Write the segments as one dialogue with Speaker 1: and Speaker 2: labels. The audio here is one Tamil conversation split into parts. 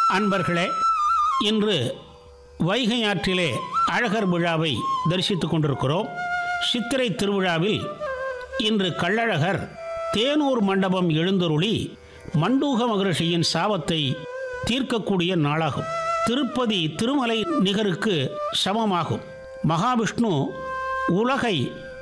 Speaker 1: அன்பர்களே இன்று வைகை ஆற்றிலே அழகர் விழாவை தரிசித்துக் கொண்டிருக்கிறோம் சித்திரை திருவிழாவில் இன்று கள்ளழகர் தேனூர் மண்டபம் எழுந்தருளி மண்டூக மகரிஷியின் சாபத்தை தீர்க்கக்கூடிய நாளாகும் திருப்பதி திருமலை நிகருக்கு சமமாகும் மகாவிஷ்ணு உலகை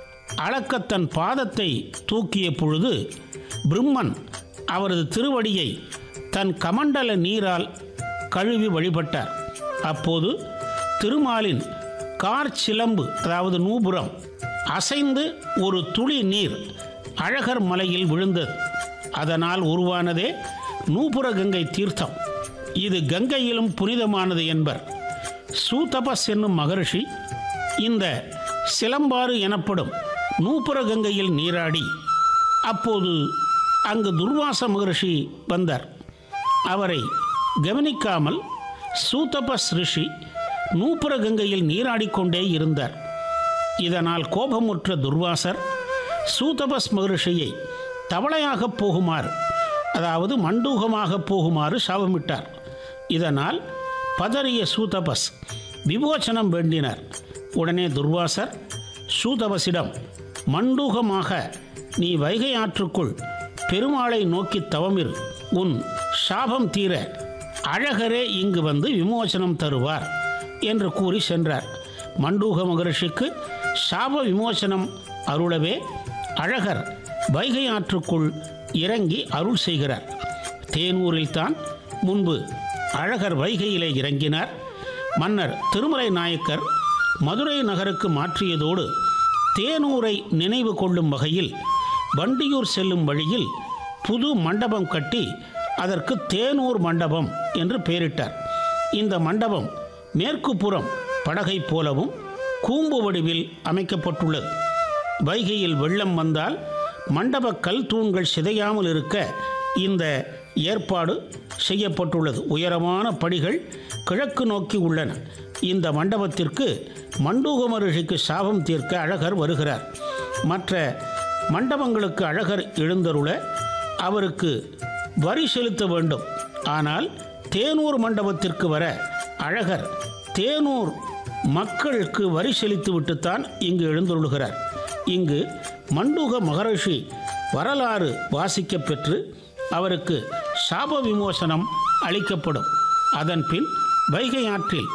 Speaker 1: அளக்க தன் பாதத்தை தூக்கிய பொழுது பிரம்மன் அவரது திருவடியை தன் கமண்டல நீரால் கழுவி வழிபட்டார் அப்போது திருமாலின் கார் சிலம்பு அதாவது நூபுரம் அசைந்து ஒரு துளி நீர் அழகர் மலையில் விழுந்தது அதனால் உருவானதே நூபுர கங்கை தீர்த்தம் இது கங்கையிலும் புனிதமானது என்பர் சூதபஸ் என்னும் மகரிஷி இந்த சிலம்பாறு எனப்படும் நூபுர கங்கையில் நீராடி அப்போது அங்கு துர்வாச மகரிஷி வந்தார் அவரை கவனிக்காமல் சூதபஸ் ரிஷி நூபுர கங்கையில் நீராடிக்கொண்டே இருந்தார் இதனால் கோபமுற்ற துர்வாசர் சூதபஸ் மகரிஷியை தவளையாக போகுமாறு அதாவது மண்டூகமாக போகுமாறு சாபமிட்டார் இதனால் பதறிய சூதபஸ் விமோசனம் வேண்டினார் உடனே துர்வாசர் சூதபஸிடம் மண்டூகமாக நீ வைகை ஆற்றுக்குள் பெருமாளை நோக்கி தவமிரு உன் சாபம் தீர அழகரே இங்கு வந்து விமோசனம் தருவார் என்று கூறி சென்றார் மண்டூக மகரிஷிக்கு சாப விமோசனம் அருளவே அழகர் வைகை ஆற்றுக்குள் இறங்கி அருள் செய்கிறார் தேனூரில்தான் முன்பு அழகர் வைகையிலே இறங்கினார் மன்னர் திருமலை நாயக்கர் மதுரை நகருக்கு மாற்றியதோடு தேனூரை நினைவு கொள்ளும் வகையில் வண்டியூர் செல்லும் வழியில் புது மண்டபம் கட்டி அதற்கு தேனூர் மண்டபம் என்று பெயரிட்டார் இந்த மண்டபம் மேற்கு புறம் படகை போலவும் கூம்பு வடிவில் அமைக்கப்பட்டுள்ளது வைகையில் வெள்ளம் வந்தால் மண்டப கல் தூண்கள் சிதையாமல் இருக்க இந்த ஏற்பாடு செய்யப்பட்டுள்ளது உயரமான படிகள் கிழக்கு நோக்கி உள்ளன இந்த மண்டபத்திற்கு மண்டூக மகரிஷிக்கு சாபம் தீர்க்க அழகர் வருகிறார் மற்ற மண்டபங்களுக்கு அழகர் எழுந்தருள அவருக்கு வரி செலுத்த வேண்டும் ஆனால் தேனூர் மண்டபத்திற்கு வர அழகர் தேனூர் மக்களுக்கு வரி செலுத்திவிட்டுத்தான் இங்கு எழுந்தருளுகிறார் இங்கு மண்டூக மகரிஷி வரலாறு வாசிக்கப் பெற்று அவருக்கு சாப விமோசனம் அளிக்கப்படும் அதன் பின் வைகை ஆற்றில்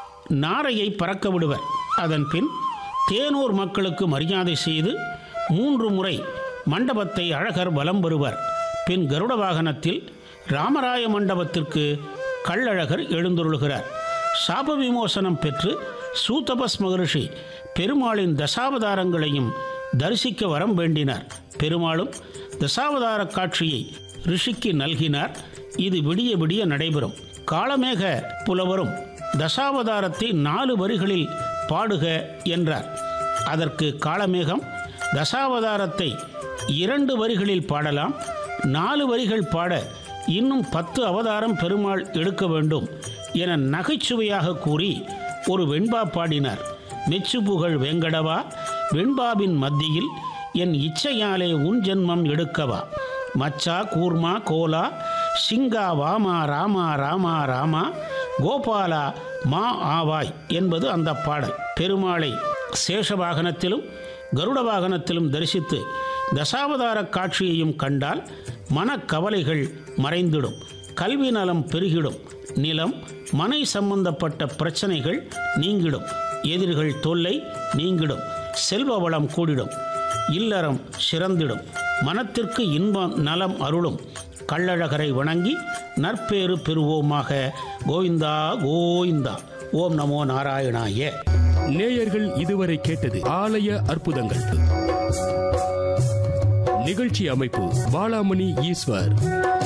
Speaker 1: நாரையை பறக்க விடுவர் அதன் பின் தேனூர் மக்களுக்கு மரியாதை செய்து மூன்று முறை மண்டபத்தை அழகர் வலம் வருவர் பின் கருட வாகனத்தில் ராமராய மண்டபத்திற்கு கள்ளழகர் எழுந்தருளுகிறார் சாப விமோசனம் பெற்று சூதபஸ் மகரிஷி பெருமாளின் தசாவதாரங்களையும் தரிசிக்க வரம் வேண்டினார் பெருமாளும் தசாவதார காட்சியை ரிஷிக்கு நல்கினார் இது விடிய விடிய நடைபெறும் காளமேக புலவரும் தசாவதாரத்தை நாலு வரிகளில் பாடுக என்றார் அதற்கு காளமேகம் தசாவதாரத்தை இரண்டு வரிகளில் பாடலாம் நாலு வரிகள் பாட இன்னும் பத்து அவதாரம் பெருமாள் எடுக்க வேண்டும் என நகைச்சுவையாக கூறி ஒரு வெண்பா பாடினார் மெச்சு புகழ் வெங்கடவா வெண்பாவின் மத்தியில் என் இச்சையாலே உன் ஜென்மம் எடுக்கவா மச்சா கூர்மா கோலா சிங்கா வாமா ராமா ராமா ராமா கோபாலா மா ஆவாய் என்பது அந்த பாடல் பெருமாளை சேஷ வாகனத்திலும் கருட வாகனத்திலும் தரிசித்து தசாவதார காட்சியையும் கண்டால் மனக்கவலைகள் மறைந்திடும் கல்வி நலம் பெருகிடும் நிலம் மனை சம்பந்தப்பட்ட பிரச்சனைகள் நீங்கிடும் எதிரிகள் தொல்லை நீங்கிடும் செல்வ வளம் கூடிடும் இல்லறம் சிறந்திடும் மனத்திற்கு இன்பம் நலம் அருளும் கள்ளழகரை வணங்கி நற்பேறு பெறுவோமாக கோவிந்தா கோவிந்தா ஓம் நமோ நாராயணாய
Speaker 2: நேயர்கள் இதுவரை கேட்டது ஆலய அற்புதங்கள் நிகழ்ச்சி அமைப்பு பாலாமணி ஈஸ்வர்